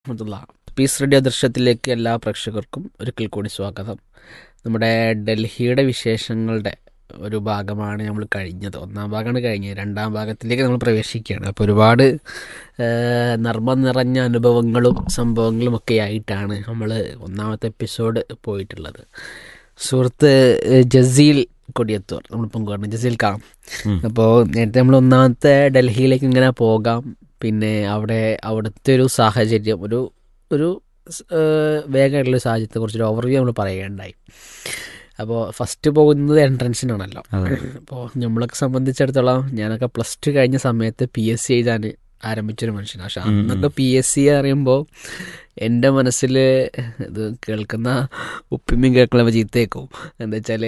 Abdulla piece radio ദൃശ്യത്തിലേക്ക് എല്ലാ പ്രേക്ഷകർക്കും ഒരിക്കൽ കൂടി സ്വാഗതം നമ്മുടെ ഡൽഹിയുടെ വിശേഷങ്ങളുടെ ഒരു ഭാഗമാണ് നമ്മൾ കഴിഞ്ഞത് ഒന്നാം ഭാഗമാണ് കഴിഞ്ഞത് രണ്ടാം ഭാഗത്തിലേക്ക് നമ്മൾ പ്രവേശിക്കുകയാണ് അപ്പോൾ ഒരുപാട് ഏഹ്, നർമ്മം നിറഞ്ഞ അനുഭവങ്ങളും സംഭവങ്ങളും ഒക്കെ ആയിട്ടാണ് നമ്മൾ ഒന്നാമത്തെ എപ്പിസോഡ് പോയിട്ടുള്ളത് സുഹൃത്ത് ഏഹ്, ജസീൽ കൊടിയത്തൂർ നമ്മൾ പങ്കുവരണം ജസീൽ കാം ഉം. അപ്പോൾ നേരത്തെ നമ്മൾ ഒന്നാമത്തെ ഡൽഹിയിലേക്ക് ഇങ്ങനെ പോകാം പിന്നെ അവിടെ അവിടുത്തെ ഒരു സാഹചര്യം ഒരു ഒരു സ്- ഏഹ് വേഗമായിട്ടുള്ള ഒരു സാഹചര്യത്തെ കുറിച്ചൊരു ഓവർവ്യൂ നമ്മൾ പറയുകയുണ്ടായി അപ്പോൾ ഫസ്റ്റ് പോകുന്നത് എൻട്രൻസിനാണല്ലോ അതെ. അപ്പോൾ നമ്മളൊക്കെ സംബന്ധിച്ചിടത്തോളം ഞാനൊക്കെ പ്ലസ് ടു കഴിഞ്ഞ സമയത്ത് പി എസ് സി എഴുതാൻ ആരംഭിച്ചൊരു മനുഷ്യനാണ് പക്ഷെ ഉം, ഉം. അന്നൊക്കെ പി എസ് സി അറിയുമ്പോൾ എൻ്റെ മനസ്സിൽ ഇത് കേൾക്കുന്ന ഉപ്പിമ്മയും കേൾക്കുന്ന ചീത്തേക്കും എന്താ വെച്ചാൽ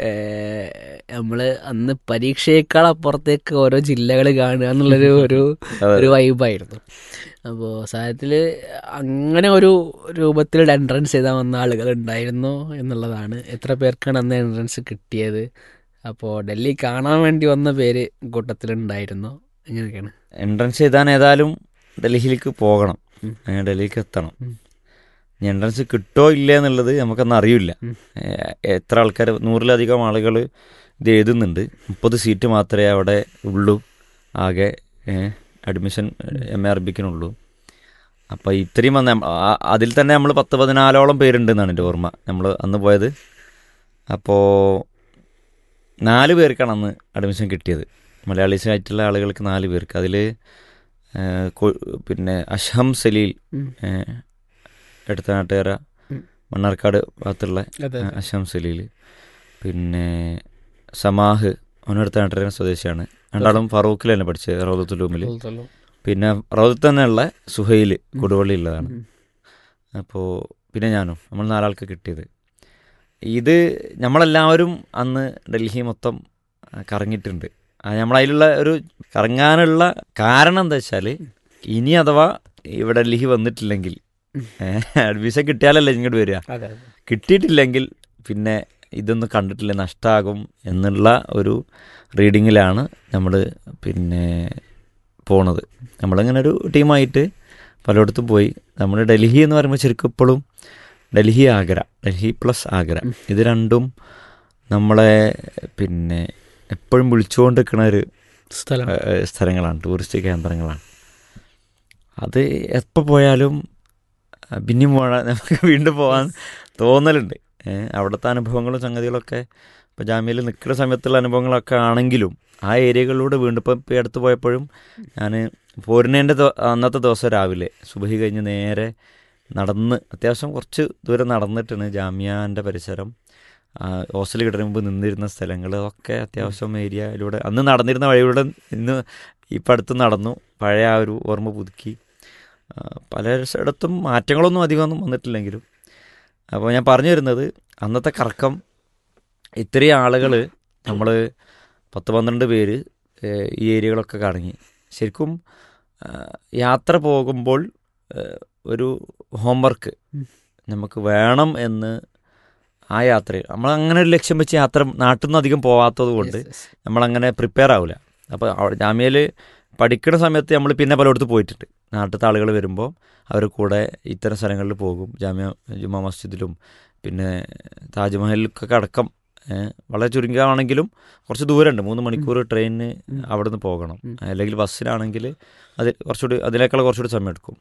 നമ്മൾ അന്ന് പരീക്ഷയേക്കാൾ അപ്പുറത്തേക്ക് ഓരോ ജില്ലകൾ കാണുക എന്നുള്ളൊരു ഒരു അതെ. ഒരു വൈബായിരുന്നു അപ്പോൾ സാഹചര്യത്തിൽ അങ്ങനെ ഒരു രൂപത്തിൽ എൻട്രൻസ് ചെയ്താൽ വന്ന ആളുകൾ ഉണ്ടായിരുന്നു എന്നുള്ളതാണ് എത്ര പേർക്കാണ് അന്ന് എൻട്രൻസ് കിട്ടിയത് അപ്പോൾ ഡൽഹി കാണാൻ വേണ്ടി വന്ന പേര് കൂട്ടത്തിലുണ്ടായിരുന്നു ഇങ്ങനെയൊക്കെയാണ് എൻട്രൻസ് എഴുതാൻ ഏതായാലും ഡൽഹിയിലേക്ക് പോകണം ഉം. ഏ, ഡൽഹിക്ക് എത്തണം ഉം. ഇനി എൻട്രൻസ് കിട്ടോ ഇല്ല എന്നുള്ളത് നമുക്കൊന്നും അറിയില്ല ഉം. ഏ, എത്ര ആൾക്കാർ നൂറിലധികം ആളുകൾ ഇത് എഴുതുന്നുണ്ട് മുപ്പത് സീറ്റ് മാത്രമേ അവിടെ ഉള്ളൂ ആകെ അഡ്മിഷൻ എം എ അറബിക്കിനുള്ളൂ അപ്പോൾ ഇത്രയും വന്ന ആ- അതിൽ തന്നെ നമ്മൾ പത്ത് പതിനാലോളം പേരുണ്ട് എന്നാണ് എൻ്റെ ഓർമ്മ നമ്മൾ അന്ന് പോയത് അപ്പോൾ നാല് പേർക്കാണ് അന്ന് അഡ്മിഷൻ കിട്ടിയത് മലയാളീസ് ആയിട്ടുള്ള ആളുകൾക്ക് നാല് പേർക്ക് അതിൽ പിന്നെ അഷം സലീൽ ഉം. ഏഹ്, എടുത്ത നാട്ടുകാര ഉം. മണ്ണാർക്കാട് ഭാഗത്തുള്ള അതെ ഏഹ്, അഷം സലീൽ പിന്നെ സമാഹ് അവനടുത്ത നാട്ടുകാരൻ സ്വദേശിയാണ് രണ്ടാളും ഫറൂഖിൽ തന്നെ പഠിച്ചത് റൗദത്തുലൂമിൽ പിന്നെ റൗദത്ത് തന്നെയുള്ള സുഹൈൽ കൊടുവള്ളിയുള്ളതാണ് അപ്പോൾ പിന്നെ ഞാനും നമ്മൾ നാലാൾക്ക് കിട്ടിയത് ഇത് നമ്മളെല്ലാവരും അന്ന് ഡൽഹി മൊത്തം ആ, കറങ്ങിയിട്ടുണ്ട് ആ, നമ്മളതിലുള്ള ഒരു കറങ്ങാനുള്ള കാരണം എന്താ വെച്ചാൽ ഇനി അഥവാ ഇവിടെ ഡൽഹി വന്നിട്ടില്ലെങ്കിൽ അഡ്മിഷൻ കിട്ടിയാലല്ലേ ഇങ്ങോട്ട് വരിക അതെ കിട്ടിയിട്ടില്ലെങ്കിൽ പിന്നെ ഇതൊന്നും കണ്ടിട്ടില്ല നഷ്ടമാകും എന്നുള്ള ഒരു റീഡിങ്ങിലാണ് നമ്മൾ പിന്നെ പോണത് നമ്മളിങ്ങനെ ഒരു ടീമായിട്ട് പലയിടത്തും പോയി നമ്മൾ ഡൽഹി എന്ന് പറയുമ്പോൾ ശരിക്കും ഇപ്പോഴും ഡൽഹി ആഗ്ര ഡൽഹി പ്ലസ് ആഗ്ര ഇത് രണ്ടും നമ്മളെ പിന്നെ എപ്പോഴും വിളിച്ചുകൊണ്ട് നിൽക്കുന്ന ഒരു സ്ഥലം ഏഹ്, സ്ഥലങ്ങളാണ് ടൂറിസ്റ്റ് കേന്ദ്രങ്ങളാണ് അത് എപ്പോൾ പോയാലും അഹ് പിന്നെയും പോകാൻ നമുക്ക് വീണ്ടും പോകാൻ തോന്നലുണ്ട് ഏഹ്, അവിടുത്തെ അനുഭവങ്ങളും സംഗതികളൊക്കെ ഇപ്പോൾ ജാമ്യയിൽ നിൽക്കുന്ന സമയത്തുള്ള അനുഭവങ്ങളൊക്കെ ആണെങ്കിലും ആ ഏരിയകളിലൂടെ വീണ്ടും ഇപ്പം ഇപ്പോൾ ഈ അടുത്ത് പോയപ്പോഴും ഞാൻ പോരുന്നതിൻ്റെ അന്നത്തെ ദിവസം രാവിലെ സുബഹി കഴിഞ്ഞ് നേരെ നടന്ന് അത്യാവശ്യം കുറച്ച് ദൂരം നടന്നിട്ടാണ് ജാമ്യാൻ്റെ പരിസരം ആ, ഹോസ്റ്റലിൽ കിട്ടുന്നതിന് മുമ്പ് നിന്നിരുന്ന സ്ഥലങ്ങൾ ഒക്കെ അത്യാവശ്യം ഏരിയയിലൂടെ അന്ന് നടന്നിരുന്ന വഴിയിലൂടെ ഇന്ന് ഇപ്പം അടുത്ത് നടന്നു പഴയ ആ ഒരു ഓർമ്മ പുതുക്കി ആ, പലയിടത്തും മാറ്റങ്ങളൊന്നും അധികമൊന്നും വന്നിട്ടില്ലെങ്കിലും അപ്പോൾ ഞാൻ പറഞ്ഞു വരുന്നത് അന്നത്തെ കറക്കം ഇത്രയും ആളുകൾ നമ്മൾ പത്ത് പന്ത്രണ്ട് പേര് ഏഹ്, ഈ ഏരിയകളൊക്കെ കറങ്ങി ശരിക്കും ആ, യാത്ര പോകുമ്പോൾ ഏഹ്, ഒരു ഹോംവർക്ക് നമുക്ക് വേണം എന്ന് ആ യാത്രയിൽ നമ്മൾ അങ്ങനെ ഒരു ലക്ഷ്യം വെച്ച് യാത്ര നാട്ടിൽ നിന്ന് അധികം പോകാത്തത് കൊണ്ട് നമ്മളങ്ങനെ പ്രിപ്പയർ ആവില്ല അപ്പോൾ അവിടെ ജാമ്യയിൽ പഠിക്കുന്ന സമയത്ത് നമ്മൾ പിന്നെ പലയിടത്ത് പോയിട്ടുണ്ട് നാട്ടിലത്തെ ആളുകൾ വരുമ്പോൾ അവർ കൂടെ ഇത്തരം സ്ഥലങ്ങളിൽ പോകും ജാമ്യ ജുമാ മസ്ജിദിലും പിന്നെ താജ്മഹലിലൊക്കെ അടക്കം ഏഹ്, വളരെ ചുരുങ്ങിയതാണെങ്കിലും കുറച്ച് ദൂരമുണ്ട് മൂന്ന് മണിക്കൂർ ട്രെയിനിന് ഉം. അവിടെ നിന്ന് പോകണം ഉം. അല്ലെങ്കിൽ ബസ്സിലാണെങ്കിൽ അത് കുറച്ചുകൂടി അതിനേക്കാൾ കുറച്ചുകൂടി സമയം എടുക്കും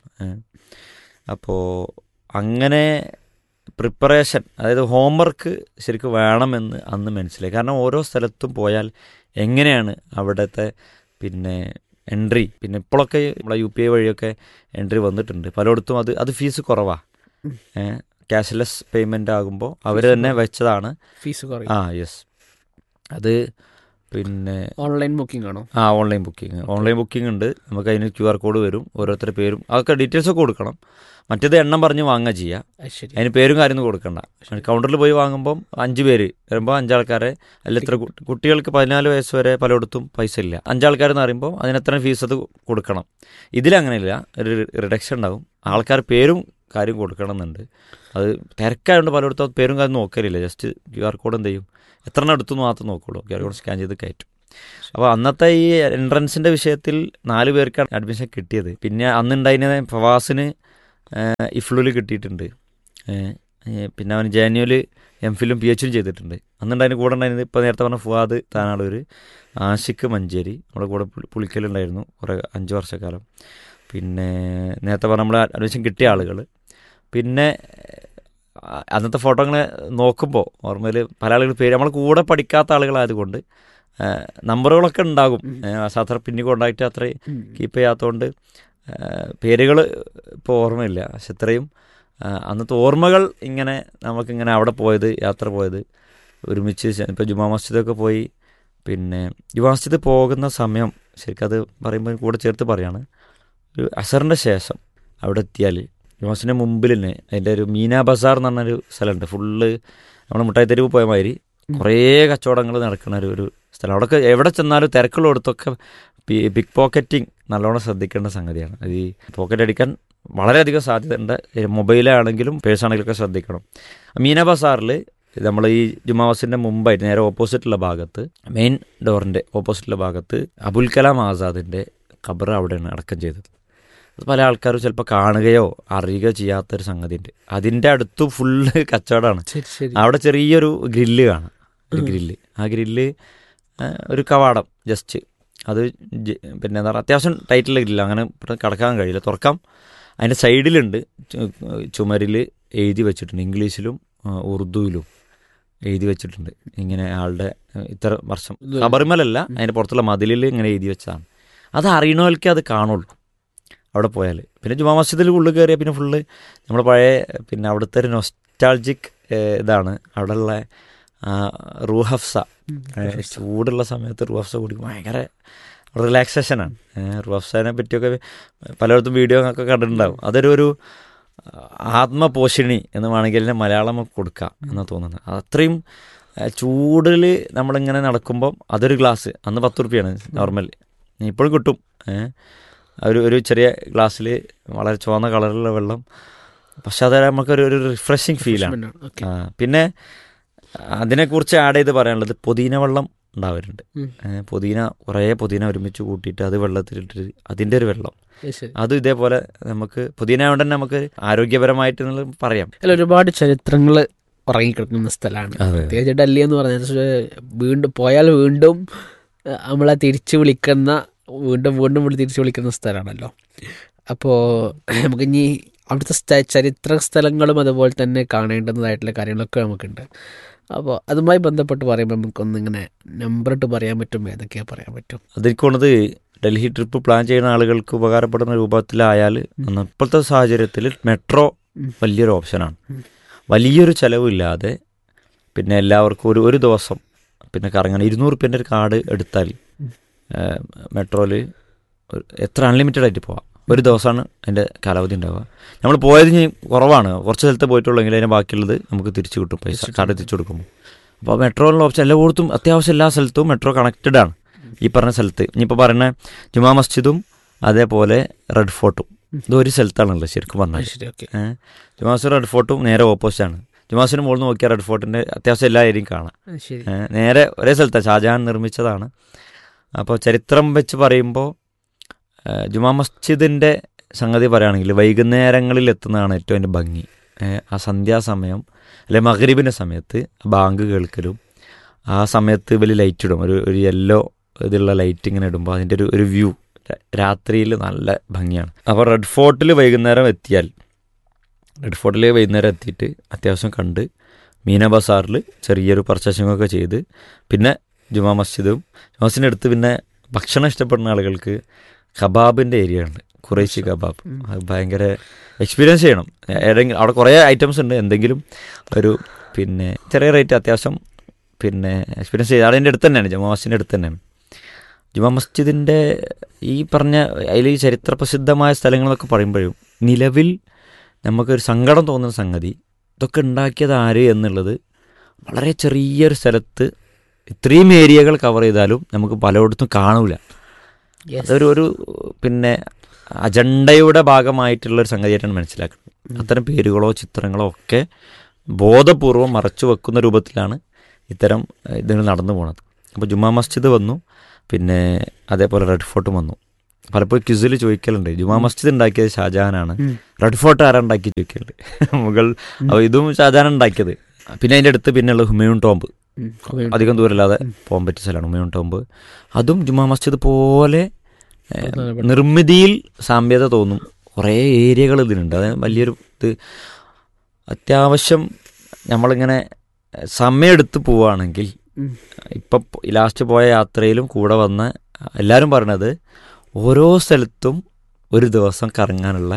അപ്പോൾ അങ്ങനെ പ്രിപ്പറേഷൻ അതായത് ഹോംവർക്ക് ശരിക്കും വേണമെന്ന് അന്ന് മനസ്സിലായി കാരണം ഓരോ സ്ഥലത്തും പോയാൽ എങ്ങനെയാണ് അവിടുത്തെ പിന്നെ എൻട്രി പിന്നെ ഇപ്പോഴൊക്കെ നമ്മളെ യു പി ഐ വഴിയൊക്കെ എൻട്രി വന്നിട്ടുണ്ട് പലയിടത്തും അത് അത് ഫീസ് കുറവാണ് ക്യാഷ്ലെസ് പേയ്മെൻ്റ് ആകുമ്പോൾ അവർ തന്നെ വെച്ചതാണ് ഫീസ് കുറയും ആ യെസ് അത് പിന്നെ ഓൺലൈൻ ബുക്കിംഗ് ആണോ ആ ഓൺലൈൻ ബുക്കിംഗ് ഓൺലൈൻ ബുക്കിംഗ് ഉണ്ട് നമുക്ക് അതിന് ക്യു ആർ കോഡ് വരും ഓരോരുത്തരുടെ പേരും അതൊക്കെ ഡീറ്റെയിൽസ് ഒക്കെ കൊടുക്കണം മറ്റേത് എണ്ണം പറഞ്ഞ് വാങ്ങുക ചെയ്യുക അത് ശരി അതിന് പേരും കാര്യമൊന്നും കൊടുക്കണ്ട കൗണ്ടറിൽ പോയി വാങ്ങുമ്പം അഞ്ച് പേര് വരുമ്പോൾ അഞ്ചാൾക്കാരെ അല്ല ഇത്ര കു- കുട്ടികൾക്ക് പതിനാല് വയസ്സ് വരെ പലയിടത്തും പൈസ ഇല്ല അഞ്ചാൾക്കാരെന്ന് പറയുമ്പോൾ അതിന് എത്ര ഫീസ് അത് കൊടുക്കണം ഇതിലങ്ങനെയില്ല ഒരു റിഡക്ഷൻ ഉണ്ടാവും ആൾക്കാർ പേരും കാര്യം കൊടുക്കണം എന്നുണ്ട് അത് തിരക്കായതുകൊണ്ട് പലയിടത്തും അത് പേരും കാര്യം നോക്കലില്ല ജസ്റ്റ് ക്യു ആർ കോഡ് എന്ത് ചെയ്യും എത്ര എണ്ണം എടുത്തു മാത്രം നോക്കുള്ളൂ ക്യു ആർ കോഡ് സ്കാൻ ചെയ്ത് കയറ്റും അപ്പോൾ അന്നത്തെ ഈ എൻട്രൻസിൻ്റെ വിഷയത്തിൽ നാല് പേർക്കാണ് അഡ്മിഷൻ കിട്ടിയത് പിന്നെ അന്നുണ്ടായിരുന്ന ഫവാസിന് ഇഫ്ലുവിൽ കിട്ടിയിട്ടുണ്ട് ഏ, ഏ, പിന്നെ അവൻ ജാനുവൽ എം ഫിലും പി എച്ചും ചെയ്തിട്ടുണ്ട് അന്നുണ്ടായിരുന്നു കൂടെ ഉണ്ടായിരുന്നത് ഇപ്പോൾ നേരത്തെ പറഞ്ഞ ഫുവാദ് താനാളൂർ ആഷിഖ് മഞ്ചേരി നമ്മുടെ കൂടെ പുളി- പുളിക്കലുണ്ടായിരുന്നു കുറേ അഞ്ച് വർഷക്കാലം പിന്നെ നേരത്തെ പറഞ്ഞ നമ്മൾ അഡ്മിഷൻ കിട്ടിയ ആളുകൾ പിന്നെ ആ, അന്നത്തെ ഫോട്ടോ അങ്ങനെ നോക്കുമ്പോൾ ഓർമ്മയിൽ പല ആളുകൾ പേര് നമ്മൾ കൂടെ പഠിക്കാത്ത ആളുകളായതുകൊണ്ട് ആ, നമ്പറുകളൊക്കെ ഉണ്ടാകും സാധാരണ പിന്നെ കോണ്ടാക്റ്റ് അത്രയും കീപ്പ് ചെയ്യാത്തതുകൊണ്ട് പേരുകൾ ഇപ്പോൾ ഓർമ്മയില്ല പക്ഷെ ഇത്രയും ആ, അന്നത്തെ ഓർമ്മകൾ ഇങ്ങനെ നമുക്കിങ്ങനെ അവിടെ പോയത് യാത്ര പോയത് ഒരുമിച്ച് ഇപ്പോൾ ജുമാ മസ്ജിദൊക്കെ പോയി പിന്നെ ജുമാ മസ്ജിദ് പോകുന്ന സമയം ശരിക്കും അത് പറയുമ്പോൾ കൂടെ ചേർത്ത് പറയാണ് ഒരു അസറിൻ്റെ ശേഷം അവിടെ എത്തിയാൽ ജുമാ മസ്ജിദിൻ്റെ മുമ്പിൽ തന്നെ അതിൻ്റെ ഒരു മീന ബസാർ എന്ന് പറഞ്ഞൊരു സ്ഥലമുണ്ട് ഫുള്ള് നമ്മൾ മുട്ടായി തെരുവ് പോയ മാതിരി കുറേ കച്ചവടങ്ങൾ നടക്കുന്ന ഒരു ഒരു സ്ഥലം അവിടെയൊക്കെ എവിടെ ചെന്നാലും തിരക്കുള്ളിടത്തൊക്കെ പിക് പോക്കറ്റിംഗ് നല്ലോണം ശ്രദ്ധിക്കേണ്ട സംഗതിയാണ് അത് ഈ പോക്കറ്റ് അടിക്കാൻ വളരെയധികം സാധ്യതയുണ്ട് മൊബൈലാണെങ്കിലും പേഴ്സാണെങ്കിലും ഒക്കെ ശ്രദ്ധിക്കണം മീന ബസാറിൽ നമ്മൾ ഈ ജുമാ മസ്ജിദിൻ്റെ മുമ്പായിട്ട് നേരെ ഓപ്പോസിറ്റുള്ള ഭാഗത്ത് മെയിൻ ഡോറിൻ്റെ ഓപ്പോസിറ്റുള്ള ഭാഗത്ത് അബുൽ കലാം ആസാദിൻ്റെ ഖബർ അവിടെയാണ് അടക്കം ചെയ്തത് അത് പല ആൾക്കാരും ചിലപ്പോൾ കാണുകയോ അറിയുകയോ ചെയ്യാത്തൊരു സംഗതിയുണ്ട് അതിൻ്റെ അടുത്ത് ഫുള്ള് കച്ചവടമാണ് ശരി ശരി അവിടെ ചെറിയൊരു ഗ്രില്ല് കാണാം ഒരു ഗ്രില്ല് ആ ഗ്രില്ല് ആ, ഒരു കവാടം ജസ്റ്റ് അത് ജ- പിന്നെ എന്താ പറയുക അത്യാവശ്യം ടൈറ്റുള്ള ഗ്രില്ല് അങ്ങനെ പെട്ടെന്ന് കടക്കാൻ കഴിയില്ല തുറക്കാം അതിൻ്റെ സൈഡിലുണ്ട് ചുമരിൽ എഴുതി വെച്ചിട്ടുണ്ട് ഇംഗ്ലീഷിലും ആ, ഉറുദുവിലും എഴുതി വെച്ചിട്ടുണ്ട് ഇങ്ങനെ ആളുടെ ആ, ഇത്ര വർഷം ഇത് ഖബറിമലല്ല അതിൻ്റെ പുറത്തുള്ള മതിലിൽ ഇങ്ങനെ എഴുതി വെച്ചതാണ് അത് അറിയണവർക്ക് അത് കാണുള്ളൂ അവിടെ പോയാൽ പിന്നെ ജുമാ മസ്ജിദിൽ ഉള്ളിൽ കയറിയാൽ പിന്നെ ഫുള്ള് നമ്മുടെ പഴയ പിന്നെ അവിടുത്തെ ഒരു നൊസ്റ്റാൾജിക് ഇതാണ് അവിടെയുള്ള ആ, റൂഹഫ്സ ഏ, ചൂടുള്ള സമയത്ത് റൂഹഫ്സ കുടിക്കും ഭയങ്കര റിലാക്സേഷനാണ് റൂഹഫ്സനെ പറ്റിയൊക്കെ പലയിടത്തും വീഡിയോ ഒക്കെ കണ്ടിട്ടുണ്ടാവും അതൊരു ഒരു ആത്മപോഷിണി എന്ന് വേണമെങ്കിൽ അതിനെ മലയാളം നമുക്ക് കൊടുക്കാം എന്നാണ് തോന്നുന്നത് അത്രയും ചൂടിൽ നമ്മളിങ്ങനെ നടക്കുമ്പം അതൊരു ഗ്ലാസ് അന്ന് പത്ത് റുപ്യാണ് നോർമൽ ഇപ്പോഴും കിട്ടും ഏ. ഒരു ഒരു ചെറിയ ഗ്ലാസ്സിൽ വളരെ ചുവന്ന കളറിലുള്ള വെള്ളം പക്ഷെ അത് നമുക്കൊരു ഒരു റിഫ്രഷിങ് ഫീലാണ് ഓക്കെ ആ, പിന്നെ അതിനെക്കുറിച്ച് ആഡ് ചെയ്ത് പറയാനുള്ളത് പുതിന വെള്ളം ഉണ്ടാവാറുണ്ട് ഉം. ഏ, പുതിന കുറേ പുതിന ഒരുമിച്ച് കൂട്ടിയിട്ട് അത് വെള്ളത്തിലിട്ടിട്ട് അതിൻ്റെ ഒരു വെള്ളം ശരി അതും ഇതേപോലെ നമുക്ക് പുതിന കൊണ്ട് തന്നെ നമുക്ക് ആരോഗ്യപരമായിട്ട് എന്നുള്ളത് പറയാം അല്ല ഒരുപാട് ചരിത്രങ്ങൾ ഉറങ്ങിക്കിടക്കുന്ന സ്ഥലമാണ് അതെ. പ്രത്യേകിച്ച് ഡൽഹി എന്ന് പറഞ്ഞാൽ വീണ്ടും പോയാൽ വീണ്ടും ഏഹ്, നമ്മളെ തിരിച്ചു വിളിക്കുന്ന വീണ്ടും വീണ്ടും വിളി തിരിച്ചു വിളിക്കുന്ന സ്ഥലമാണല്ലോ അപ്പോൾ നമുക്ക് ഇനി അവിടുത്തെ സ്ഥ- ചരിത്ര സ്ഥലങ്ങളും അതുപോലെ തന്നെ കാണേണ്ടുന്നതായിട്ടുള്ള കാര്യങ്ങളൊക്കെ നമുക്കുണ്ട് അപ്പോൾ അതുമായി ബന്ധപ്പെട്ട് പറയുമ്പോൾ നമുക്കൊന്നിങ്ങനെ നമ്പറിട്ട് പറയാൻ പറ്റും ഏതൊക്കെയാണ് പറയാൻ പറ്റും അതിരിക്കുന്നത് ഡൽഹി ട്രിപ്പ് പ്ലാൻ ചെയ്യുന്ന ആളുകൾക്ക് ഉപകാരപ്പെടുന്ന രൂപത്തിലായാൽ അന്ന് ഇപ്പോഴത്തെ സാഹചര്യത്തിൽ മെട്രോ ഉം. വലിയൊരു ഓപ്ഷനാണ് ഉം. വലിയൊരു ചിലവില്ലാതെ പിന്നെ എല്ലാവർക്കും ഒരു ഒരു ദിവസം പിന്നെ കറങ്ങണം ഇരുന്നൂറ് റുപ്യൻ്റെ ഒരു കാർഡ് എടുത്താൽ ഉം. മെട്രോയിൽ എത്ര അൺലിമിറ്റഡ് ആയിട്ട് പോവാം ഒരു ദിവസമാണ് അതിൻ്റെ കാലാവധി ഉണ്ടാവുക നമ്മൾ പോയത് ഇനി കുറവാണ് കുറച്ച് സ്ഥലത്ത് പോയിട്ടുള്ളെങ്കിൽ അതിന് ബാക്കിയുള്ളത് നമുക്ക് തിരിച്ചു കിട്ടും പൈസ തിരിച്ച് കാർഡ് തിരിച്ചു കൊടുക്കുമ്പോൾ അപ്പോൾ മെട്രോയിലുള്ള ഓപ്ഷൻ എല്ലായിടത്തും അത്യാവശ്യം എല്ലാ സ്ഥലത്തും മെട്രോ കണക്റ്റഡ് ആണ് ഈ പറഞ്ഞ സ്ഥലത്ത് ഇനിയിപ്പോൾ പറയുന്ന ജുമാ മസ്ജിദും അതേപോലെ റെഡ് ഫോർട്ടും ഇത് ഒരു സ്ഥലത്താണല്ലോ ശരിക്കും അത് പറഞ്ഞാൽ ശരി ഓക്കെ ഏഹ് ജുമാസ് റെഡ് ഫോർട്ടും നേരെ ഓപ്പോസിറ്റാണ് ജുമാസിന് മുകളിൽ നിന്ന് നോക്കിയാൽ റെഡ് ഫോർട്ടിൻ്റെ അത്യാവശ്യം എല്ലാ ഏരിയയും കാണാം ശരി ഏ, നേരെ ഒരേ സ്ഥലത്താണ് ഷാജഹാൻ നിർമ്മിച്ചതാണ് അപ്പോൾ ചരിത്രം വെച്ച് പറയുമ്പോൾ ഏ, ജുമാ മസ്ജിദിൻ്റെ സംഗതി പറയുകയാണെങ്കിൽ വൈകുന്നേരങ്ങളിൽ എത്തുന്നതാണ് ഏറ്റവും എൻ്റെ ഭംഗി ഏ, ആ സന്ധ്യാസമയം അല്ലെ മഗ്രിബിൻ്റെ സമയത്ത് ബാങ്ക് കേൾക്കലും ആ സമയത്ത് വലിയ ലൈറ്റ് ഇടും ഒരു ഒരു യെല്ലോ ഇതുള്ള ലൈറ്റ് ഇങ്ങനെ ഇടുമ്പോൾ അതിൻ്റെ ഒരു ഒരു വ്യൂ രാത്രിയിൽ നല്ല ഭംഗിയാണ് അപ്പോൾ റെഡ് ഫോർട്ടിൽ വൈകുന്നേരം എത്തിയാൽ റെഡ് ഫോർട്ടിൽ വൈകുന്നേരം എത്തിയിട്ട് അത്യാവശ്യം കണ്ട് മീന ബസാറിൽ ചെറിയൊരു പർച്ചേസിംഗ് ഒക്കെ ചെയ്ത് പിന്നെ ജുമാ മസ്ജിദും ജുമാ മസ്ജിദിൻ്റെ അടുത്ത് പിന്നെ ഭക്ഷണം ഇഷ്ടപ്പെടുന്ന ആളുകൾക്ക് കബാബിൻ്റെ ഏരിയ ഉണ്ട് കുറേശ്ശി കബാബ് ഉം. അത് ഭയങ്കര എക്സ്പീരിയൻസ് ചെയ്യണം ഏതെങ്കിലും അവിടെ കുറേ ഐറ്റംസ് ഉണ്ട് എന്തെങ്കിലും ഒരു പിന്നെ ചെറിയ റേറ്റ് അത്യാവശ്യം പിന്നെ എക്സ്പീരിയൻസ് ചെയ്ത് അതിൻ്റെ അടുത്ത് തന്നെയാണ് ജുമാ മസ്ജിദിൻ്റെ അടുത്ത് തന്നെയാണ് ജുമാ മസ്ജിദിൻ്റെ ഈ പറഞ്ഞ അതിൽ ഈ ചരിത്ര പ്രസിദ്ധമായ സ്ഥലങ്ങളൊക്കെ പറയുമ്പോഴും നിലവിൽ നമുക്കൊരു സങ്കടം തോന്നുന്ന സംഗതി ഇതൊക്കെ ഉണ്ടാക്കിയത് ആര് എന്നുള്ളത് വളരെ ചെറിയൊരു സ്ഥലത്ത് ഇത്രയും ഏരിയകൾ കവർ ചെയ്താലും നമുക്ക് പലയിടത്തും കാണൂല അതൊരു ഒരു പിന്നെ അജണ്ടയുടെ ഭാഗമായിട്ടുള്ളൊരു സംഗതിയായിട്ടാണ് മനസ്സിലാക്കുന്നത് അത്തരം പേരുകളോ ചിത്രങ്ങളോ ഒക്കെ ബോധപൂർവം മറച്ചു വെക്കുന്ന രൂപത്തിലാണ് ഇത്തരം ഏഹ്, ഇതുകൾ നടന്നു പോണത് അപ്പോൾ ജുമാ മസ്ജിദ് വന്നു പിന്നെ അതേപോലെ റെഡ് ഫോർട്ടും വന്നു പലപ്പോഴും ക്വിസിൽ ചോദിക്കലുണ്ട് ജുമാ മസ്ജിദ് ഉണ്ടാക്കിയത് ഷാജഹാനാണ് ഉം. റെഡ് ഫോർട്ട് ആരാ ഉണ്ടാക്കി ചോദിക്കലുണ്ട് മുഗൾ അപ്പോൾ ഇതും ഷാജഹാൻ ഉണ്ടാക്കിയത് പിന്നെ അതിൻ്റെ അടുത്ത് പിന്നെയുള്ള ഹുമയൂൺ ടോംബ് ഉം. ഹുമയൂൺ. അധികം ദൂരമില്ലാതെ പോകാൻ പറ്റിയ സ്ഥലമാണ് ഹുമയൂൺ ടോംബ് അതും ജുമാ മസ്ജിദ് പോലെ ഏ, പ്രധാനപ്പെട്ട. നിർമ്മിതിയിൽ സാമ്യത തോന്നും കുറേ ഏരിയകൾ ഇതിനുണ്ട് അത് വലിയൊരു ഇത് അത്യാവശ്യം നമ്മളിങ്ങനെ സമയമെടുത്ത് പോവുകയാണെങ്കിൽ ഉം. ഇപ്പം ലാസ്റ്റ് പോയ യാത്രയിലും കൂടെ വന്ന എല്ലാവരും പറയണത് ഓരോ സ്ഥലത്തും ഒരു ദിവസം കറങ്ങാനുള്ള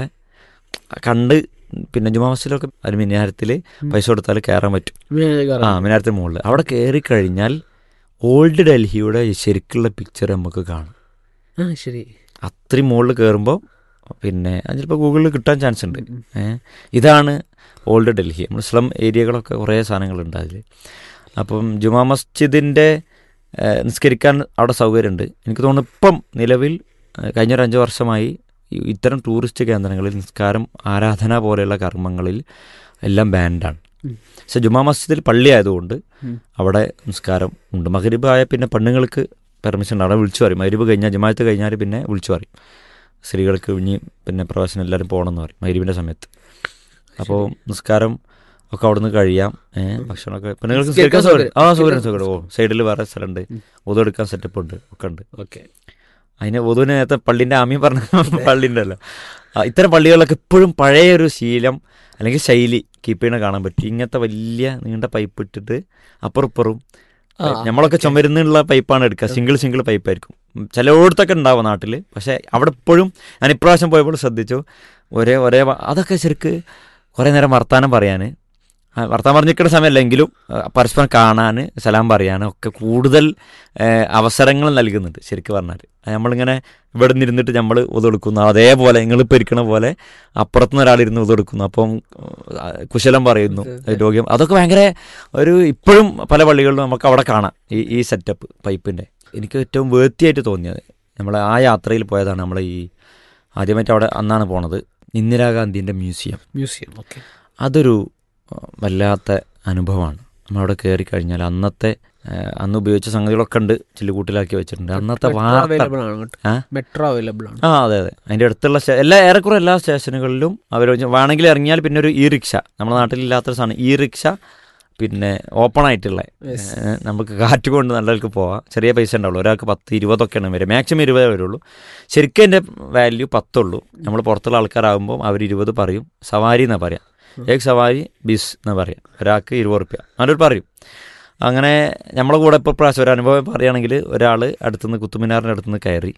കണ്ട് പിന്നെ ജുമാ മസ്ജിദിലൊക്കെ ഒരു മിനാരത്തിൽ പൈസ കൊടുത്താൽ കയറാൻ പറ്റും മേഘാറ. ആ മിനാരത്തിന് മുകളിൽ അവിടെ കയറി കഴിഞ്ഞാൽ ഓൾഡ് ഡൽഹിയുടെ ശരിക്കുള്ള പിക്ചർ നമുക്ക് കാണും ആ ശരി അത്രയും മുകളിൽ കയറുമ്പോൾ പിന്നെ അത് ചിലപ്പോൾ ഗൂഗിളിൽ കിട്ടാൻ ചാൻസ് ഉണ്ട് ഏ ഇതാണ് ഓൾഡ് ഡൽഹി നമ്മൾ സ്ലം ഏരിയകളൊക്കെ കുറേ സാധനങ്ങളുണ്ട് അതിൽ അപ്പം ജുമാ മസ്ജിദിൻ്റെ ഏഹ്, നിസ്കരിക്കാൻ അവിടെ സൗകര്യമുണ്ട് എനിക്ക് തോന്നുന്നു ഇപ്പം നിലവിൽ ഏഹ്, കഴിഞ്ഞൊരു അഞ്ച് വർഷമായി ഈ ഇത്തരം ടൂറിസ്റ്റ് കേന്ദ്രങ്ങളിൽ നിസ്കാരം ആരാധന പോലെയുള്ള കർമ്മങ്ങളിൽ എല്ലാം ബാൻഡാണ് ഉം. പക്ഷെ ജുമാ മസ്ജിദിൽ പള്ളി ആയതുകൊണ്ട് ഉം. അവിടെ നിസ്കാരം ഉണ്ട് മകരിബ് ആയ പിന്നെ പെണ്ണുങ്ങൾക്ക് പെർമിഷൻ ഉണ്ട് അവിടെ വിളിച്ചു പറയും മകരിബ് കഴിഞ്ഞാൽ ജമാഅത്ത് കഴിഞ്ഞാൽ പിന്നെ വിളിച്ചു പറയും സ്ത്രീകൾക്ക് ഇനി പിന്നെ പ്രവേശനം എല്ലാവരും പോകണമെന്ന് പറയും മകരിബിൻ്റെ സമയത്ത് അപ്പോൾ നിസ്കാരം ഒക്കെ അവിടെ നിന്ന് കഴിയാം ഏഹ് ഭക്ഷണമൊക്കെ പെണ്ണുങ്ങൾക്ക് നിസ്കരിക്കാൻ നിസ്കരിക്കാൻ സൗകര്യം ആ സൗകര്യം സൗകര്യം. സൗകര്യം ഓ സൈഡിൽ വേറെ സ്ഥലമുണ്ട് ഉം. ഉതെടുക്കാൻ സെറ്റപ്പ് ഉണ്ട് ഒക്കെ ഉണ്ട് ഓക്കെ അതിന് വധുവിന് നേരത്തെ പള്ളിൻ്റെ ആമി പറഞ്ഞ പള്ളി ഉണ്ടല്ലോ ആ, ഇത്തരം പള്ളികളിലൊക്കെ ഇപ്പോഴും പഴയ ഒരു ശീലം അല്ലെങ്കിൽ ശൈലി കീപ്പ് ചെയ്യണ കാണാൻ പറ്റും ഇങ്ങനത്തെ വലിയ നീണ്ട പൈപ്പ് ഇട്ടിട്ട് അപ്പുറം ഇപ്പുറം ആ, നമ്മളൊക്കെ ചുമരുന്നുള്ള പൈപ്പാണ് എടുക്കുക സിംഗിൾ സിംഗിൾ പൈപ്പായിരിക്കും ചിലയിടത്തൊക്കെ ഉണ്ടാവും നാട്ടിൽ പക്ഷേ അവിടെ ഇപ്പോഴും ഞാൻ ഇപ്രാവശ്യം പോയപ്പോൾ ശ്രദ്ധിച്ചു ഒരേ ഒരേ വ- അതൊക്കെ ശരിക്ക് കുറേ നേരം വർത്താനം പറയാൻ ആ, വർത്താനം പറഞ്ഞിരിക്കുന്ന സമയമല്ലെങ്കിലും ആ, പരസ്പരം കാണാൻ സലാം പറയാൻ ഒക്കെ കൂടുതൽ ഏ, അവസരങ്ങൾ നൽകുന്നുണ്ട് ശരിക്കും പറഞ്ഞാൽ അത് നമ്മളിങ്ങനെ ഇവിടെ നിന്നിരുന്നിട്ട് നമ്മൾ ഉതെടുക്കുന്നു അതേപോലെ നിങ്ങളിപ്പോൾ ഇരിക്കണ പോലെ അപ്പുറത്തുനിന്ന് ഒരാളിരുന്ന് ഉതെടുക്കുന്നു അപ്പം ആ, കുശലം പറയുന്നു രോഗ്യം അതൊക്കെ ഭയങ്കര ഒരു ഇപ്പോഴും പല പള്ളികളിലും നമുക്ക് അവിടെ കാണാം ഈ ഈ സെറ്റപ്പ് പൈപ്പിൻ്റെ എനിക്ക് ഏറ്റവും വേർത്തിയായിട്ട് തോന്നിയത് നമ്മൾ ആ യാത്രയിൽ പോയതാണ് നമ്മൾ ഈ ആദ്യമായിട്ട് അവിടെ അന്നാണ് പോണത് ഇന്ദിരാഗാന്ധിൻ്റെ മ്യൂസിയം മ്യൂസിയം ഓക്കെ അതൊരു ആ, വല്ലാത്ത അനുഭവമാണ് നമ്മളവിടെ കയറി കഴിഞ്ഞാൽ അന്നത്തെ ആ, അന്ന് ഉപയോഗിച്ച സംഗതികളൊക്കെ ഉണ്ട് ചില്ലുകൂട്ടിലാക്കി വെച്ചിട്ടുണ്ട് അന്നത്തെ വാർത്ത അവൈലബിൾ ആണ് കേട്ടോ ആ? മെട്രോ അവൈലബിൾ ആണ് ആ അതെ അതെ അതിൻ്റെ അടുത്തുള്ള സ്റ്റേ- എല്ലാ ഏറെക്കുറെ എല്ലാ സ്റ്റേഷനുകളിലും അവർ വേണമെങ്കിൽ ഇറങ്ങിയാൽ പിന്നെ ഒരു ഇ റിക്ഷ നമ്മുടെ നാട്ടിലില്ലാത്തൊരു സാധനം ഇ റിക്ഷ പിന്നെ ഓപ്പൺ ആയിട്ടുള്ള Yes. ഏ, നമുക്ക് കാറ്റ് കൊണ്ട് നല്ലവർക്ക് പോവാം ചെറിയ പൈസ ഉണ്ടാവുള്ളൂ ഒരാൾക്ക് പത്ത് ഇരുപതൊക്കെയാണ് വരിക മാക്സിമം ഇരുപതേ വരുള്ളൂ ശരിക്കും എൻ്റെ വാല്യൂ പത്തുള്ളൂ നമ്മൾ പുറത്തുള്ള ആൾക്കാരാകുമ്പോൾ അവർ ഇരുപത് പറയും സവാരി എന്നാ പറയാം ഏക് സവാരി ബിസ് എന്ന് പറയാം ഒരാൾക്ക് ഇരുപത് റുപ്യ അവരൊരു പറയും അങ്ങനെ നമ്മളെ കൂടെ ഇപ്പോൾ പ്രാവശ്യം ഒരു അനുഭവം പറയുകയാണെങ്കിൽ ഒരാൾ അടുത്തുനിന്ന് കുത്തുമിനാറിൻ്റെ അടുത്തുനിന്ന് കയറി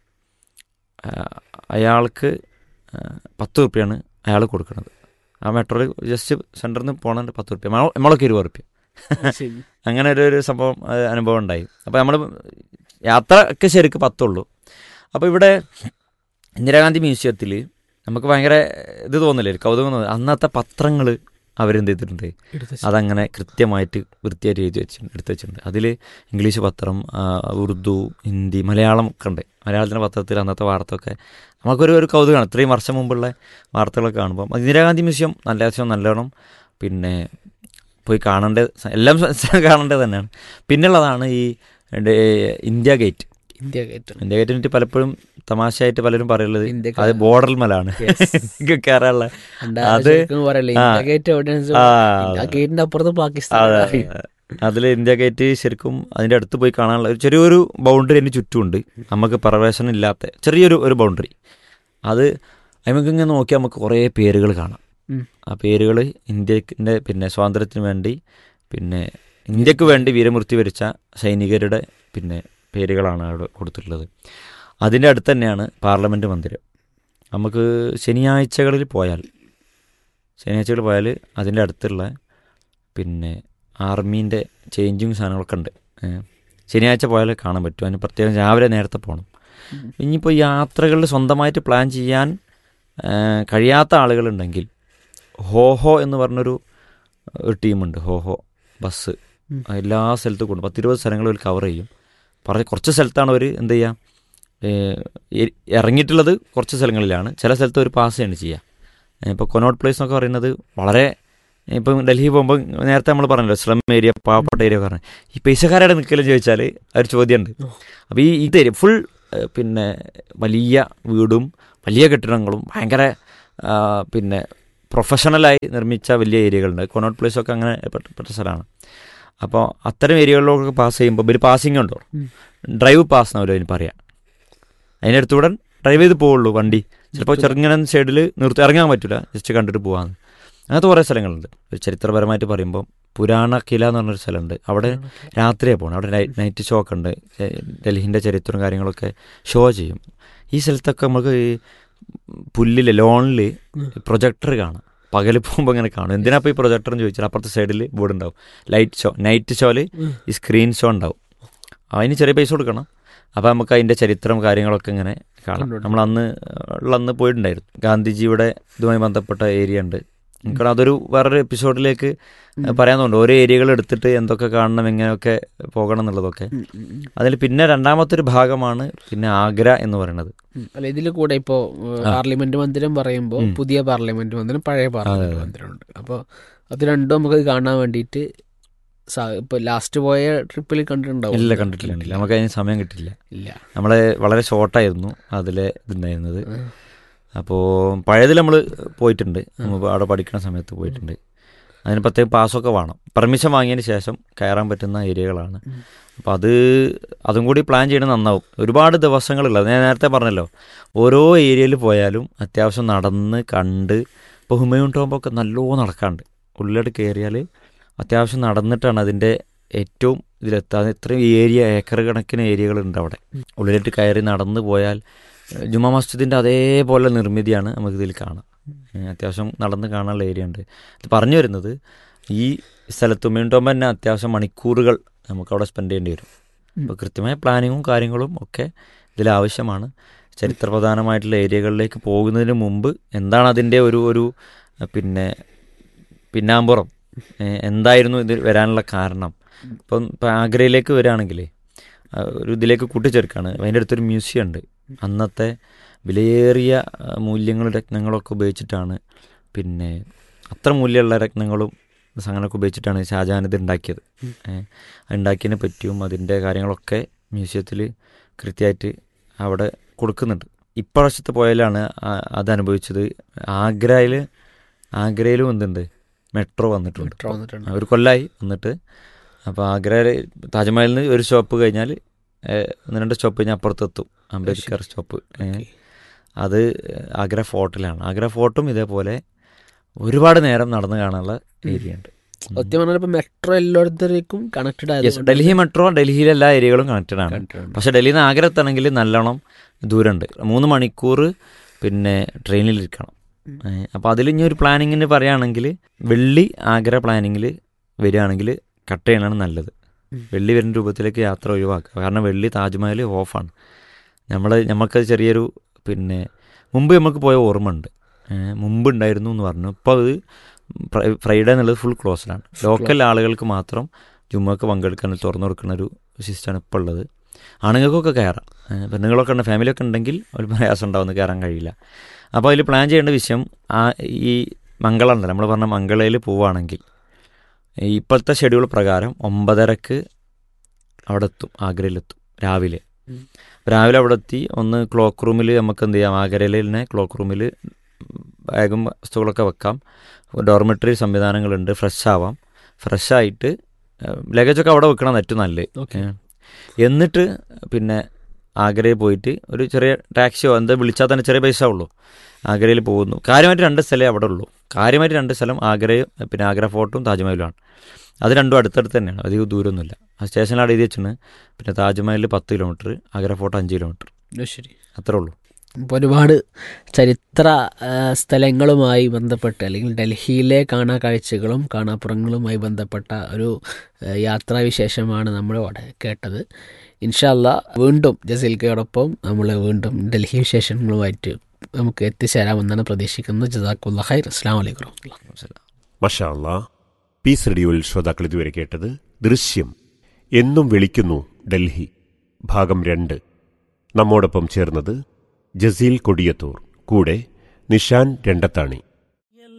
ആ, അയാൾക്ക് ആ, പത്ത് റുപ്യാണ് അയാൾ കൊടുക്കുന്നത് ആ മെട്രോയിൽ ജസ്റ്റ് സെൻറ്ററിൽ നിന്ന് പോകണതിൻ്റെ പത്ത് റുപ്യ നമ്മളൊക്കെ ഇരുപത് റുപ്യ ശരി അങ്ങനെ ഒരു ഒരു സംഭവം ആ, അനുഭവം ഉണ്ടായി അപ്പോൾ നമ്മൾ യാത്ര ഒക്കെ ശരിക്ക് പത്തുള്ളൂ അപ്പോൾ ഇവിടെ ഇന്ദിരാഗാന്ധി മ്യൂസിയത്തിൽ നമുക്ക് ഭയങ്കര ഇത് തോന്നില്ലേ ഒരു കൗതുകം തോന്നില്ല അന്നത്തെ പത്രങ്ങൾ അവരെന്ത് ചെയ്തിട്ടുണ്ട് എടുത്ത് അതങ്ങനെ കൃത്യമായിട്ട് വൃത്തിയായിട്ട് എഴുതി വെച്ചിട്ടുണ്ട് എടുത്ത് വെച്ചിട്ടുണ്ട് അതിൽ ഇംഗ്ലീഷ് പത്രം ആ, ഉറുദു ഹിന്ദി മലയാളം ഒക്കെ ഉണ്ട് മലയാളത്തിൻ്റെ പത്രത്തിൽ അന്നത്തെ വാർത്തയൊക്കെ നമുക്കൊരു ഒരു കൗതുകമാണ് ഇത്രയും വർഷം മുമ്പുള്ള വാർത്തകളൊക്കെ കാണുമ്പോൾ ഇന്ദിരാഗാന്ധി മ്യൂസിയം നല്ല അത്യാവശ്യം നല്ലോണം പിന്നെ പോയി കാണേണ്ടത് എല്ലാം കാണേണ്ടത് തന്നെയാണ് പിന്നുള്ളതാണ് ഈ ഡേ- India gate India gate India ഗേറ്റിനെ പറ്റി പലപ്പോഴും തമാശയായിട്ട് പലരും പറയുള്ളത് ഇന്ത്യ അത് ബോർഡർ മലാണ് കയറാനുള്ള അത് പറയല്ലേ ആ. ഇന്ത്യ ഗേറ്റ് എവിടെയാണെന്ന് ആ, വെച്ചാൽ ആ ഗേറ്റിന്റെ അപ്പുറത്ത് പാകിസ്ഥാൻ അതെ അതിൽ ഇന്ത്യ ഗേറ്റ് ശരിക്കും അതിൻ്റെ അടുത്ത് പോയി കാണാനുള്ള ഒരു ചെറിയൊരു ബൗണ്ടറി അതിന് ചുറ്റുമുണ്ട് നമുക്ക് പ്രവേശനം ഇല്ലാത്ത ചെറിയൊരു ഒരു ബൗണ്ടറി അത് നമുക്ക് ഇങ്ങനെ നോക്കിയാൽ നമുക്ക് കുറേ പേരുകൾ കാണാം ഉം. ആ പേരുകൾ ഇന്ത്യൻ്റെ പിന്നെ സ്വാതന്ത്ര്യത്തിന് വേണ്ടി പിന്നെ ഇന്ത്യക്ക് വേണ്ടി വീരമൃത്യു വരിച്ച സൈനികരുടെ പിന്നെ പേരുകളാണ് അവിടെ കൊടുത്തിട്ടുള്ളത് അതിൻ്റെ അടുത്ത് തന്നെയാണ് പാർലമെൻറ്റ് മന്ദിരം നമുക്ക് ശനിയാഴ്ചകളിൽ പോയാൽ ശനിയാഴ്ചകളിൽ പോയാൽ അതിൻ്റെ അടുത്തുള്ള പിന്നെ ആർമീൻ്റെ ചേഞ്ചിങ് സാധനങ്ങളൊക്കെ ഉണ്ട് ഏ. ശനിയാഴ്ച പോയാൽ കാണാൻ പറ്റും അതിന് പ്രത്യേകം രാവിലെ നേരത്തെ പോകണം ഇനിയിപ്പോൾ യാത്രകളിൽ സ്വന്തമായിട്ട് പ്ലാൻ ചെയ്യാൻ ഏ, കഴിയാത്ത ആളുകളുണ്ടെങ്കിൽ ഹോഹോ എന്ന് പറഞ്ഞൊരു ഒരു ടീമുണ്ട് ഹോഹോ ബസ് ഉം. എല്ലാ സ്ഥലത്തും കൊണ്ട് പത്തിരുപത് സ്ഥലങ്ങൾ അവർ കവർ ചെയ്യും പറഞ്ഞ കുറച്ച് സ്ഥലത്താണ് അവർ എന്ത് ചെയ്യുക ഏ, ഇ- ഇറങ്ങിയിട്ടുള്ളത് കുറച്ച് സ്ഥലങ്ങളിലാണ് ചില സ്ഥലത്ത് ഒരു പാസ് ആണ് ചെയ്യുക ഇപ്പോൾ കൊനോട്ട് പ്ലേസ് എന്നൊക്കെ പറയുന്നത് വളരെ ഇപ്പം ഡൽഹി പോകുമ്പോൾ നേരത്തെ നമ്മൾ പറഞ്ഞല്ലോ സ്ലം ഏരിയ പാവപ്പെട്ട ഏരിയ പറഞ്ഞു ഈ പൈസക്കാരുടെ നിൽക്കലും ചോദിച്ചാൽ ഒരു ചോദ്യമുണ്ട് ഓ. അപ്പോൾ ഈ ഇത് ഫുൾ ഏഹ്, പിന്നെ വലിയ വീടും വലിയ കെട്ടിടങ്ങളും ഭയങ്കര ആ, പിന്നെ പ്രൊഫഷണലായി നിർമ്മിച്ച വലിയ ഏരിയകളുണ്ട് കൊണോട്ട് പ്ലേസ് ഒക്കെ അങ്ങനെ പെട്ട പെട്ട സ്ഥലമാണ് അപ്പോൾ അത്തരം ഏരിയകളിലൊക്കെ പാസ് ചെയ്യുമ്പോൾ ഇവർ പാസിംഗ് ഉണ്ടോ ഉം. ഡ്രൈവ് പാസ് എന്നാവില്ല അതിന് പറയാം അതിനടുത്തൂടെ ഡ്രൈവ് ചെയ്ത് പോവുള്ളൂ വണ്ടി ചിലപ്പോൾ ചെറുങ്ങനെ സൈഡിൽ നിർത്തി ഇറങ്ങാൻ പറ്റില്ല ജസ്റ്റ് കണ്ടിട്ട് പോകാമെന്ന് അങ്ങനത്തെ കുറേ സ്ഥലങ്ങളുണ്ട് ഒരു ചരിത്രപരമായിട്ട് പറയുമ്പോൾ പുരാണ കില എന്ന് പറഞ്ഞൊരു സ്ഥലമുണ്ട് അവിടെ രാത്രിയാണ് പോകണം അവിടെ നൈ- നൈറ്റ് ഷോ ഒക്കെ ഉണ്ട് ഏ, ഡൽഹിൻ്റെ ചരിത്രവും കാര്യങ്ങളൊക്കെ ഷോ ചെയ്യും ഈ സ്ഥലത്തൊക്കെ നമുക്ക് ഈ പുല്ലിൽ ലോണിൽ പ്രൊജക്ടർ കാണാം പകൽ പോകുമ്പോൾ ഇങ്ങനെ കാണും എന്തിനാ ഇപ്പോൾ ഈ പ്രൊജക്ടർ എന്ന് ചോദിച്ചാൽ അപ്പുറത്തെ സൈഡിൽ ബോർഡ് ഉണ്ടാവും ലൈറ്റ് ഷോ നൈറ്റ് ഷോയിൽ ഈ സ്ക്രീൻ ഷോ ഉണ്ടാവും അതിന് ചെറിയ പൈസ കൊടുക്കണം അപ്പോൾ നമുക്ക് അതിൻ്റെ ചരിത്രം കാര്യങ്ങളൊക്കെ ഇങ്ങനെ കാണാം കണ്ടു. നമ്മൾ അന്ന് ഉള്ള അന്ന് പോയിട്ടുണ്ടായിരുന്നു ഗാന്ധിജിയുടെ ഇതുമായി ബന്ധപ്പെട്ട ഏരിയ ഉണ്ട് എനിക്ക് അതൊരു വേറൊരു എപ്പിസോഡിലേക്ക് പറയാനുണ്ട് ഓരോ ഏരിയകൾ എടുത്തിട്ട് എന്തൊക്കെ കാണണം എങ്ങനെയൊക്കെ പോകണം എന്നുള്ളതൊക്കെ ഉം, ഉം, ഉം. അതിൽ പിന്നെ രണ്ടാമത്തെ ഒരു ഭാഗമാണ് പിന്നെ ആഗ്ര എന്ന് പറയുന്നത് ഉം. അല്ല ഇതിൽ കൂടെ ഇപ്പോ ഏഹ്, പാർലമെന്റ് മന്ദിരം പറയുമ്പോൾ ഉം. പുതിയ പാർലമെന്റ് മന്ദിരം പഴയ പാർലമെന്റ് അതെ. മന്ദിരമുണ്ട് അപ്പോൾ അത് രണ്ടും നമുക്ക് കാണാൻ വേണ്ടിയിട്ട് സാ- ഇപ്പൊ ലാസ്റ്റ് പോയ ട്രിപ്പിൽ കണ്ടിട്ടുണ്ടാവും ഇല്ല കണ്ടിട്ടില്ല കണ്ടില്ല നമുക്ക് അതിന് സമയം കിട്ടില്ല ഇല്ല നമ്മളെ വളരെ ഷോർട്ടായിരുന്നു അതിലെ ഇതുണ്ടായിരുന്നത് ഉം. അപ്പോൾ പഴയതിൽ നമ്മൾ പോയിട്ടുണ്ട് നമ്മൾ അവിടെ പഠിക്കുന്ന സമയത്ത് പോയിട്ടുണ്ട് അതിന് പ്രത്യേകം പാസ്സൊക്കെ വേണം പെർമിഷൻ വാങ്ങിയതിന് ശേഷം കയറാൻ പറ്റുന്ന ഏരിയകളാണ് ഉം. അപ്പോൾ അത് അതും കൂടി പ്ലാൻ ചെയ്യണം നന്നാവും ഒരുപാട് ദിവസങ്ങളുള്ളത് ഞാൻ നേരത്തെ പറഞ്ഞല്ലോ ഓരോ ഏരിയയിൽ പോയാലും അത്യാവശ്യം നടന്ന് കണ്ട് ഇപ്പോൾ ഹുമയൂൺ ടോമ്പൊക്കെ നല്ലോണം നടക്കാണ്ട് ഉള്ളിലോട്ട് കയറിയാൽ അത്യാവശ്യം നടന്നിട്ടാണ് അതിൻ്റെ ഏറ്റവും ഇതിലെത്താൻ ഇത്രയും ഏരിയ ഏക്കർ കണക്കിന് ഏരിയകളുണ്ട് അവിടെ ഉള്ളിലോട്ട് കയറി നടന്ന് പോയാൽ ഏഹ്, ജുമാ മസ്ജിദിൻ്റെ അതേപോലെ നിർമ്മിതിയാണ് നമുക്കിതിൽ കാണാം ഏഹ്, അത്യാവശ്യം നടന്ന് കാണാനുള്ള ഏരിയ ഉണ്ട് ഇത് പറഞ്ഞു വരുന്നത് ഈ സ്ഥലത്ത് ഉമ്മയുണ്ടാകുമ്പോൾ തന്നെ അത്യാവശ്യം മണിക്കൂറുകൾ നമുക്കവിടെ സ്പെൻഡ് ചെയ്യേണ്ടി വരും അപ്പോൾ കൃത്യമായ പ്ലാനിങ്ങും കാര്യങ്ങളും ഒക്കെ ഇതിൽ ആവശ്യമാണ് ചരിത്രപ്രധാനമായിട്ടുള്ള ഏരിയകളിലേക്ക് പോകുന്നതിന് മുമ്പ് എന്താണ് അതിൻ്റെ ഒരു ഒരു അഹ് പിന്നെ പിന്നാമ്പുറം ഏഹ് എന്തായിരുന്നു ഇത് വരാനുള്ള കാരണം ഇപ്പം ഇപ്പം ആഗ്രയിലേക്ക് വരികയാണെങ്കിലേ ആ, ഒരു ഇതിലേക്ക് കൂട്ടിച്ചേർക്കാണ് അതിൻ്റെ അടുത്തൊരു മ്യൂസിയം ഉണ്ട് അന്നത്തെ വിലയേറിയ ആ, മൂല്യങ്ങളും രത്നങ്ങളൊക്കെ ഉപയോഗിച്ചിട്ടാണ് പിന്നെ അത്ര മൂല്യമുള്ള രത്നങ്ങളും സംഗതികളൊക്കെ ഉപയോഗിച്ചിട്ടാണ് ഷാജഹാൻ ഇത് ഉണ്ടാക്കിയത് ഏഹ് ഉണ്ടാക്കിയതിനെ പറ്റിയും അതിൻ്റെ കാര്യങ്ങളൊക്കെ മ്യൂസിയത്തിൽ കൃത്യമായിട്ട് അവിടെ കൊടുക്കുന്നുണ്ട് ഇപ്രാവശ്യത്തെ പോയാലാണ് ആ- അത് അനുഭവിച്ചത് ആഗ്രയിൽ ആഗ്രയിലും എന്തുണ്ട് മെട്രോ വന്നിട്ടുണ്ട് മെട്രോ വന്നിട്ടുണ്ട്. ആ, ഒരു കൊല്ലായി വന്നിട്ട് അപ്പോൾ ആഗ്രയിൽ താജ്മഹലിൽ നിന്ന് ഒരു സ്റ്റോപ്പ് കഴിഞ്ഞാൽ ഏഹ്, ഒന്ന് രണ്ട് സ്റ്റോപ്പ് കഴിഞ്ഞാൽ അപ്പുറത്തെത്തും അംബേദ്കർ സ്റ്റോപ്പ് ഏഹ്. അത് ആഗ്ര ഫോർട്ടിലാണ് ആഗ്ര ഫോർട്ടും ഇതേപോലെ ഒരുപാട് നേരം നടന്ന് കാണാനുള്ള ഏരിയ ഉണ്ട് സത്യം പറഞ്ഞാൽ ഇപ്പൊ മെട്രോ എല്ലായിടത്തേക്കും കണക്റ്റഡ് യെസ് ഡൽഹി മെട്രോ ഡൽഹിയിലെ എല്ലാ ഏരിയകളും കണക്റ്റഡ് ആണ് കണ്ടിട്ടുണ്ട്. പക്ഷേ ഡൽഹിയിൽ നിന്ന് ആഗ്ര എത്തണമെങ്കിൽ നല്ലോണം ദൂരമുണ്ട് മൂന്ന് മണിക്കൂർ പിന്നെ ട്രെയിനിലിരിക്കണം അപ്പോൾ അതിൽ ഇനി ഒരു പ്ലാനിങ്ങിന് പറയുകയാണെങ്കിൽ വെള്ളി ആഗ്ര പ്ലാനിങ്ങിൽ വരികയാണെങ്കിൽ കട്ട് ചെയ്യണതാണ് നല്ലത് ഉം. വെള്ളി വരുന്ന രൂപത്തിലേക്ക് യാത്ര ഒഴിവാക്കുക കാരണം വെള്ളി താജ്മഹൽ ഓഫാണ് നമ്മൾ നമുക്ക് ചെറിയൊരു പിന്നെ മുമ്പ് നമുക്ക് പോയ ഓർമ്മ ഉണ്ട് ഏഹ് മുമ്പ് ഉണ്ടായിരുന്നു എന്ന് പറഞ്ഞു ഇപ്പോൾ അത് ഫ്രൈ- ഫ്രൈഡേ എന്നുള്ളത് ഫുൾ ക്ലോസ്ഡാണ് ലോക്കൽ ആളുകൾക്ക് മാത്രം ജുമ്മക്ക് പങ്കെടുക്കാൻ തുറന്നു കൊടുക്കുന്ന ഒരു സിസ്റ്റമാണ് ഇപ്പോൾ ഉള്ളത് ആണുങ്ങൾക്കൊക്കെ കയറാം ഏഹ് പെണ്ണുങ്ങളൊക്കെ ഉണ്ട് ഫാമിലിയൊക്കെ ഉണ്ടെങ്കിൽ ഒരു പ്രയാസം ഉണ്ടാവുന്ന കയറാൻ കഴിയില്ല അപ്പോൾ അതിൽ പ്ലാൻ ചെയ്യേണ്ട വിഷയം ആ ഈ മംഗള ഉണ്ടല്ലോ നമ്മൾ പറഞ്ഞ മംഗളയിൽ പോവുകയാണെങ്കിൽ ഈ ഇപ്പോഴത്തെ ഷെഡ്യൂൾ പ്രകാരം ഒമ്പതരക്ക് അവിടെ എത്തും ആഗ്രയിലെത്തും രാവിലെ ഉം. രാവിലെ അവിടെ എത്തി ഒന്ന് ക്ലോക്ക് റൂമിൽ നമുക്ക് എന്ത് ചെയ്യാം ആഗ്രയിൽ തന്നെ ക്ലോക്ക് റൂമിൽ ബാഗും വസ്തുക്കളൊക്കെ വെക്കാം ഡോർമെറ്ററി സംവിധാനങ്ങളുണ്ട് ഫ്രഷ് ആവാം ഫ്രഷ് ആയിട്ട് ലഗേജൊക്കെ അവിടെ വെക്കണം ഏറ്റവും നല്ലത് Okay. ഏ. എന്നിട്ട് പിന്നെ ആഗ്രയിൽ പോയിട്ട് ഒരു ചെറിയ ടാക്സിയോ എന്താ വിളിച്ചാൽ തന്നെ ചെറിയ പൈസ ഉള്ളൂ ആഗ്രയിൽ പോകുന്നു കാര്യമായിട്ട് രണ്ട് സ്ഥലമേ അവിടെ ഉള്ളൂ കാര്യമായിട്ട് രണ്ട് സ്ഥലം ആഗ്രയും പിന്നെ ആഗ്ര ഫോർട്ടും താജ്മഹലുമാണ് അത് രണ്ടും അടുത്തടുത്ത് തന്നെയാണ് അധികം ദൂരമൊന്നുമില്ല ആ സ്റ്റേഷനിലാണ് എഴുതി വെച്ചിട്ടുണ്ട് പിന്നെ താജ്മഹലിൽ പത്ത് കിലോമീറ്റർ ആഗ്ര ഫോർട്ട് അഞ്ച് കിലോമീറ്റർ അത് ശരി അത്രേ ഉള്ളൂ ഇപ്പോൾ ഒരുപാട് ചരിത്ര ആ, സ്ഥലങ്ങളുമായി ബന്ധപ്പെട്ട് അല്ലെങ്കിൽ ഡൽഹിയിലെ കാണാ കാഴ്ചകളും കാണാപ്പുറങ്ങളുമായി ബന്ധപ്പെട്ട ഒരു ആ, യാത്രാവിശേഷമാണ് നമ്മൾ അവിടെ കേട്ടത് ഇൻഷല്ല വീണ്ടും ജസീൽക്കയോടൊപ്പം നമ്മൾ വീണ്ടും ഡൽഹി വിശേഷങ്ങളുമായിട്ട് നമുക്ക് എത്തിച്ചേരാമെന്നാണ് പ്രതീക്ഷിക്കുന്നത് ജസാഖുല്ല ഖൈർ അസ്സാം വലൈക്കും മഷാ അല്ലാ പീസ് റേഡിയോയിൽ ശ്രോതാക്കൾ ഇതുവരെ കേട്ടത് ദൃശ്യം എന്നും വിളിക്കുന്നു ഡൽഹി ഭാഗം രണ്ട് നമ്മോടൊപ്പം ചേർന്നത് ജസീൽ കൊടിയത്തൂർ കൂടെ നിഷാൻ രണ്ടത്താണി